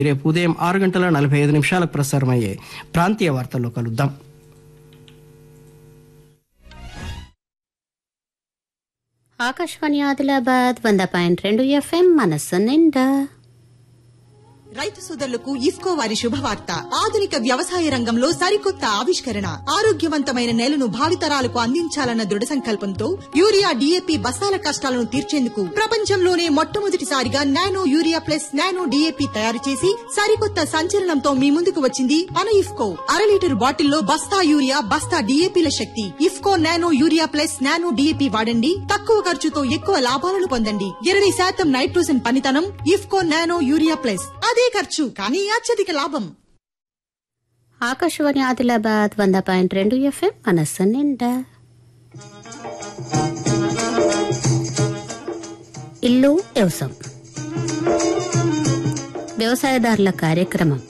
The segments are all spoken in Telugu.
రేపు ఉదయం ఆరు గంటల నలభై ఐదు నిమిషాలకు ప్రసారమయ్యే ప్రాంతీయ వార్తల్లో కలుద్దాం ఆకాశవాణి ఆదిలాబాద్ వంద పాయింట్ రెండు ఎఫ్ఎం మనస్సు నిండా రైతు సోదరులకు ఇఫ్కో వారి శుభవార్త ఆధునిక వ్యవసాయ రంగంలో సరికొత్త ఆవిష్కరణ ఆరోగ్యవంతమైన నేలను భావితరాలకు అందించాలన్న దృఢ సంకల్పంతో యూరియా డీఏపీ బస్తాల కష్టాలను తీర్చేందుకు ప్రపంచంలోనే మొట్టమొదటిసారిగా nano urea plus nano DAP తయారు చేసి సరికొత్త సంచలనంతో మీ ముందుకు వచ్చింది మన ఇఫ్కో అర లీటర్ బాటిల్లో బస్తా యూరియా బస్తా డీఏపీల శక్తి IFFCO nano urea plus nano DAP వాడండి తక్కువ ఖర్చుతో ఎక్కువ లాభాలను పొందండి ఇరవై శాతం నైట్రోజన్ పనితనం ఇఫ్కో నానో యూరియా ప్లస్ అదే ఖర్చు కానీ అత్యధిక లాభం ఆకాశవాణి ఆదిలాబాద్ వంద పాయింట్ రెండు ఎఫ్ఎం మనస్సు నిండా ఇల్లు వ్యవసాయం వ్యవసాయదారుల కార్యక్రమం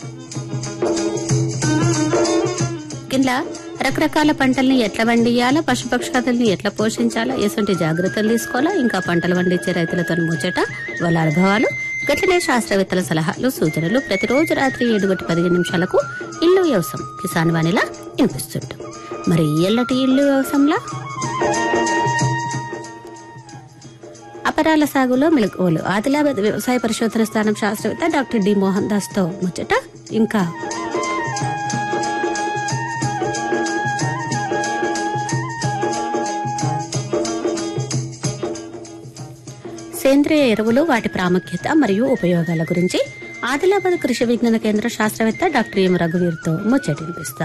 కింద రకరకాల పంటల్ని ఎట్లా పండియాలా పశుపక్షాదుల్ని ఎట్లా పోషించాలా ఎటువంటి జాగ్రత్తలు తీసుకోవాలా ఇంకా పంటలు పండించే రైతులతో ముచ్చట వాళ్ళ అనుభవాలు గట్లనే శాస్త్రవేత్తల సలహాలు సూచనలు ప్రతిరోజు రాత్రి ఏడు గంట పదిహేను నిమిషాలకు ఇల్లు వ్యవసాయం కిసాన్ వాణిలా వినిపిస్తుంటాం మరి ఎల్లటి ఇల్లు వ్యవసాయంలా అపరాల సాగులో మెలకువలు ఆదిలాబాద్ వ్యవసాయ పరిశోధన స్థానం శాస్త్రవేత్త డాక్టర్ డి మోహన్ దాస్ తో ముచ్చట ఇంకా సేంద్రియ ఎరువులు వాటి ప్రాముఖ్యత మరియు ఉపయోగాల గురించి ఆదిలాబాద్ కృషి విజ్ఞాన కేంద్ర శాస్త్రవేత్త డాక్టర్ ఎం రఘువీర్తో ముచ్చటినిపిస్తా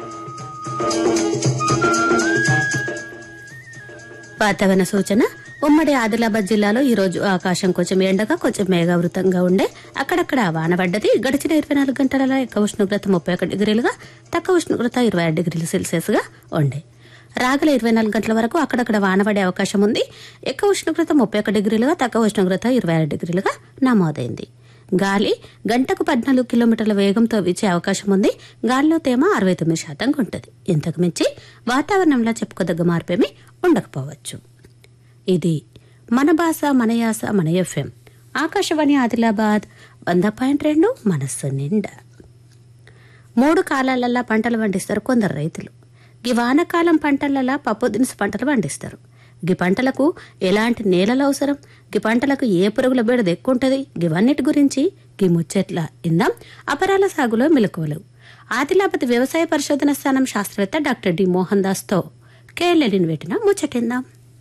వాతావరణ సూచన ఉమ్మడి ఆదిలాబాద్ జిల్లాలో ఈ రోజు ఆకాశం కొంచెం ఎండగా కొంచెం మేఘావృతంగా ఉండే అక్కడక్కడ వాన పడ్డది గడిచిన ఇరవై నాలుగు గంటలలో ఎక్కువ ఉష్ణోగ్రత ముప్పై ఒకటి డిగ్రీలుగా తక్కువ ఉష్ణోగ్రత ఇరవై ఆరు డిగ్రీల సెల్సియస్ గా ఉండే రాగల ఇరవై నాలుగు గంటల వరకు అక్కడక్కడ వాన పడే అవకాశం ఉంది ఎక్కువ ఉష్ణోగ్రత ముప్పై ఒక డిగ్రీలుగా తక్కువ ఉష్ణోగ్రత ఇరవై ఆరు డిగ్రీలుగా నమోదైంది గాలి గంటకు పద్నాలుగు కిలోమీటర్ల వేగంతో వీచే అవకాశం ఉంది గాలిలో తేమ అరవై తొమ్మిది శాతంగా ఉంటుంది ఇంతకు మించి వాతావరణంలో చెప్పుకోదగ్గ మార్పేమీ ఉండకపోవచ్చు ఇది మన భాష మన యాస మన ఎఫ్ఎం ఆకాశవాణి ఆదిలాబాద్ వంద పాయింట్ రెండు మనస్సు నిండా మూడు కాలాలల్లా పంటలు పండిస్తారు కొందరు రైతులు గి వానకాలం పంటలల్లా పప్పు దినుసు పంటలు పండిస్తారు గి పంటలకు ఎలాంటి నేలలు అవసరం గి పంటలకు ఏ పురుగుల బెడద ఎక్కువ ఉంటది గివన్నిటి గురించి గి ముచ్చట్ల ఇందాం అపరాల సాగులో మెలకువలు ఆదిలాబాద్ వ్యవసాయ పరిశోధన స్థానం శాస్త్రవేత్త డాక్టర్ డి మోహన్ దాస్ తో కేఎల్ఎన్ పెట్టిన ముచ్చటిందాం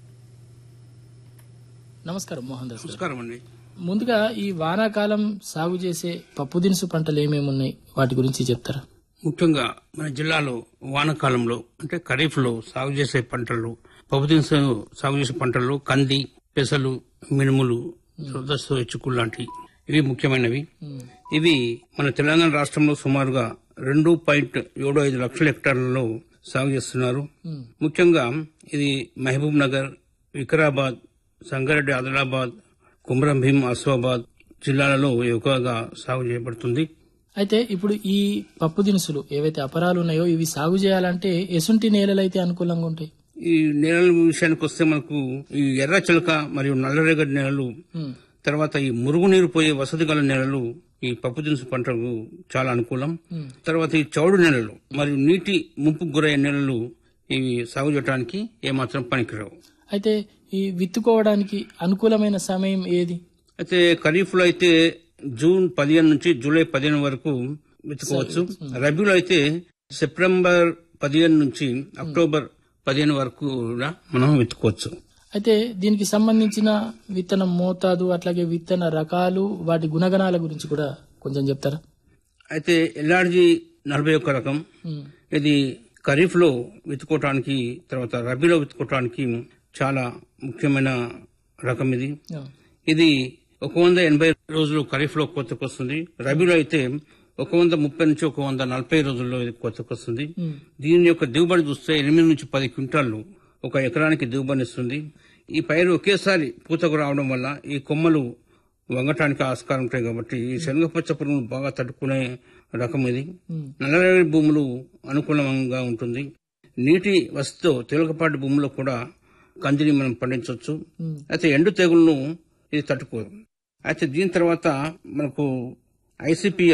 నమస్కారం మోహన్ దాస్ గారు. నమస్కారం అండి ముందుగా ఈ వానాకాలం సాగు చేసే పప్పు దినుసు పంటలు ఏమేమి ఉన్నాయి వాటి గురించి చెప్తారా ముఖ్యంగా మన జిల్లాలో వానాకాలంలో అంటే ఖరీఫ్ లో సాగు చేసే పంటలు పప్పు దినుసు సాగు చేసే పంటల్లో కంది పెసలు మినుములు సొద్దస్సు చిక్కులు లాంటివి ఇవి ముఖ్యమైనవి ఇవి మన తెలంగాణ రాష్ట్రంలో సుమారుగా రెండు పాయింట్ ఏడు ఐదు లక్షల హెక్టార్లలో సాగు చేస్తున్నారు ముఖ్యంగా ఇది మహబూబ్ నగర్ వికారాబాద్ సంగారెడ్డి ఆదిలాబాద్ కుమ్రం భీం ఆసిఫాబాద్ జిల్లాలలో ఎక్కువగా సాగు చేయబడుతుంది అయితే ఇప్పుడు ఈ పప్పు దినుసులు ఏవైతే అపరాలు ఉన్నాయో ఇవి సాగు చేయాలంటే ఎసుంటి నేలలు అయితే అనుకూలంగా ఉంటాయి ఈ నేలల విషయానికి వస్తే మనకు ఈ ఎర్ర చిలక మరియు నల్లరేగడి నేలలు ఉమ్, తర్వాత ఈ మురుగునీరు పోయే వసతి గల నేలలు ఈ పప్పు దినుసు పంటకు చాలా అనుకూలం ఉమ్. తర్వాత ఈ చౌడు నేలలు మరియు నీటి ముంపుకు గురయ్యే నేలలు ఇవి సాగు చేయడానికి ఏమాత్రం పనికిరావు అయితే ఈ విత్తుకోవడానికి అనుకూలమైన సమయం ఏది అయితే ఖరీఫ్ లో అయితే జూన్ పదిహేను నుంచి జూలై పదిహేను వరకు విత్తుకోవచ్చు రబీలో అయితే సెప్టెంబర్ పదిహేను నుంచి అక్టోబర్ పదిహేను వరకు కూడా మనం విత్తుకోవచ్చు అయితే దీనికి సంబంధించిన విత్తనం మోతాదు అట్లాగే విత్తన రకాలు వాటి గుణగణాల గురించి కూడా కొంచెం చెప్తారా అయితే ఎల్ఆర్జీ నలభై ఒక్క రకం ఉమ్, ఇది ఖరీఫ్ లో విత్తుకోవటానికి తర్వాత రబీలో విత్తుకోవటానికి చాలా ముఖ్యమైన రకం ఇది ఆ, ఇది ఒక వంద ఎనభై రోజులు ఖరీఫ్ లో కోతకొస్తుంది రబీలో అయితే ఒక వంద ముప్పై నుంచి ఒక వంద నలభై రోజుల్లో ఇది కోతకొస్తుంది ఉమ్, దీని యొక్క దిగుబడి చూస్తే ఎనిమిది నుంచి పది క్వింటాళ్లు ఒక ఎకరానికి దిగుబడి ఇస్తుంది ఈ పైరు ఒకేసారి పూతకు రావడం వల్ల ఈ కొమ్మలు వంగటానికి ఆస్కారం ఉంటాయి కాబట్టి ఈ శనగపచ్చ పురుగును బాగా తట్టుకునే రకం ఇది ఉమ్, నల్లరేగడి భూములు అనుకూలంగా ఉంటుంది నీటి వసతితో తేలికపాటి భూముల్లో కూడా కందిని మనం పండించవచ్చు ఉమ్, అయితే ఎండు తెగులను ఇది తట్టుకోదు అయితే దీని తర్వాత మనకు ఐసిపి